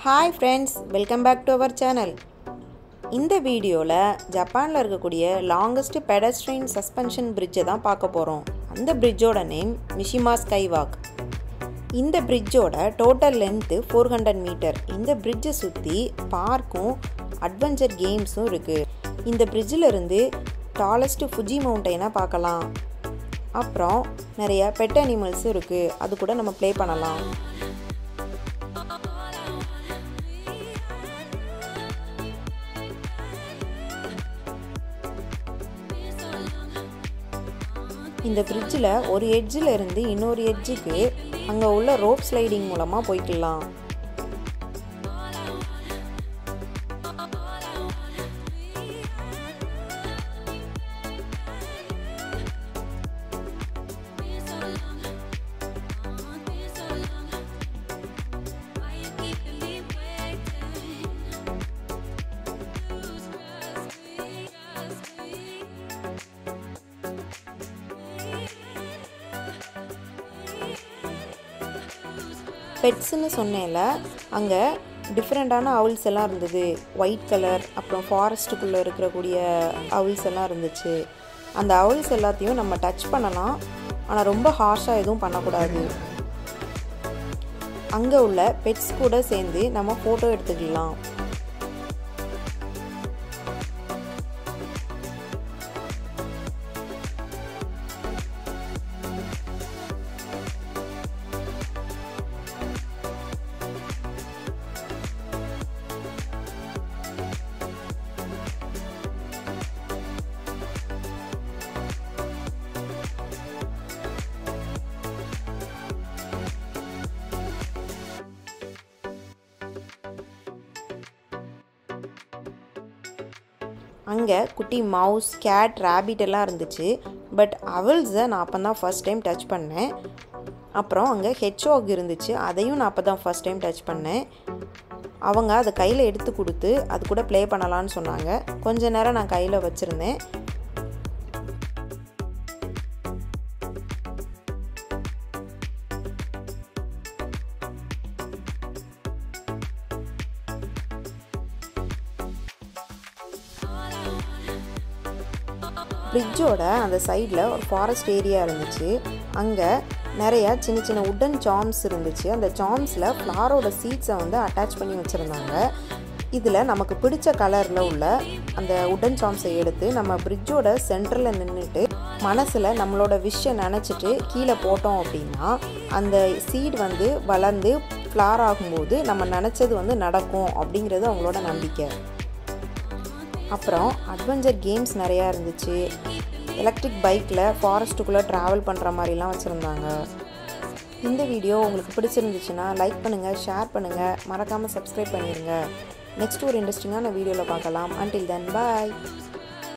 hi friends welcome back to our channel இந்த வீடியோவில் ஜப்பானில் இருக்கக்கூடிய லாங்கஸ்ட் பெடஸ்ட்ரெயின் சஸ்பென்ஷன் பிரிட்ஜை தான் பார்க்க போகிறோம் அந்த பிரிட்ஜோட நேம் மிஷிமா ஸ்கைவாக் இந்த பிரிட்ஜோட total length four hundred meter இந்த பிரிட்ஜை சுற்றி பார்க்கும் அட்வென்ச்சர் கேம்ஸும் இருக்குது இந்த பிரிட்ஜில் இருந்து டாலஸ்ட் ஃபுஜி மவுண்டெயினை பார்க்கலாம் அப்புறம் நிறைய பெட் அனிமல்ஸும் இருக்குது அது கூட நம்ம ப்ளே பண்ணலாம் இந்த பிரிட்ஜில் ஒரு எட்ஜில் இருந்து இன்னொரு எட்ஜுக்கு அங்கே உள்ள ரோப் ஸ்லைடிங் மூலமாக போய்க்கலாம் பெட்ஸுன்னு சொன்னேன்ல அங்கே டிஃப்ரெண்ட்டான அவுல்ஸ் எல்லாம் இருந்தது ஒயிட் கலர் அப்புறம் ஃபாரஸ்ட்டுக்குள்ளே இருக்கக்கூடிய அவுல்ஸ் எல்லாம் இருந்துச்சு அந்த அவுல்ஸ் எல்லாத்தையும் நம்ம டச் பண்ணலாம் ஆனால் ரொம்ப ஹார்ஷாக எதுவும் பண்ணக்கூடாது அங்கே உள்ள பெட்ஸ் கூட சேர்ந்து நம்ம ஃபோட்டோ எடுத்துக்கலாம் அங்கே குட்டி மவுஸ் கேட் ரேபிட் எல்லாம் இருந்துச்சு பட் அவல்ஸை நான் அப்போ தான் ஃபஸ்ட் டைம் டச் பண்ணேன் அப்புறம் அங்கே ஹெச்ஓக் இருந்துச்சு அதையும் நான் அப்போ தான் ஃபஸ்ட் டைம் டச் பண்ணேன் அவங்க அதை கையில் எடுத்து கொடுத்து அது கூட ப்ளே பண்ணலான்னு சொன்னாங்க கொஞ்ச நேரம் நான் கையில் வச்சுருந்தேன் ஃப்ரிட்ஜோட அந்த சைடில் ஒரு ஃபாரஸ்ட் ஏரியா இருந்துச்சு அங்கே நிறையா சின்ன சின்ன உட்டன் சாம்ஸ் இருந்துச்சு அந்த சாம்ஸில் ஃப்ளாரோட சீட்ஸை வந்து அட்டாச் பண்ணி வச்சுருந்தாங்க இதில் நமக்கு பிடிச்ச கலரில் உள்ள அந்த உட்டன் சாம்ஸை எடுத்து நம்ம ஃப்ரிட்ஜோட சென்டரில் நின்றுட்டு மனசில் நம்மளோட விஷை நினச்சிட்டு கீழே போட்டோம் அப்படின்னா அந்த சீட் வந்து வளர்ந்து ஃப்ளார் ஆகும்போது நம்ம நினச்சது வந்து நடக்கும் அப்படிங்கிறது அவங்களோட நம்பிக்கை அப்புறம் அட்வென்ச்சர் கேம்ஸ் நிறையா இருந்துச்சு எலக்ட்ரிக் பைக்கில் ஃபாரஸ்ட்டுக்குள்ளே ட்ராவல் பண்ணுற மாதிரிலாம் வச்சுருந்தாங்க இந்த வீடியோ உங்களுக்கு பிடிச்சிருந்துச்சுன்னா லைக் பண்ணுங்கள் ஷேர் பண்ணுங்கள் மறக்காமல் சப்ஸ்கிரைப் பண்ணிடுங்க நெக்ஸ்ட் ஒரு இன்ட்ரெஸ்டிங்கான வீடியோவில் பார்க்கலாம் அன்டில் தென் பாய்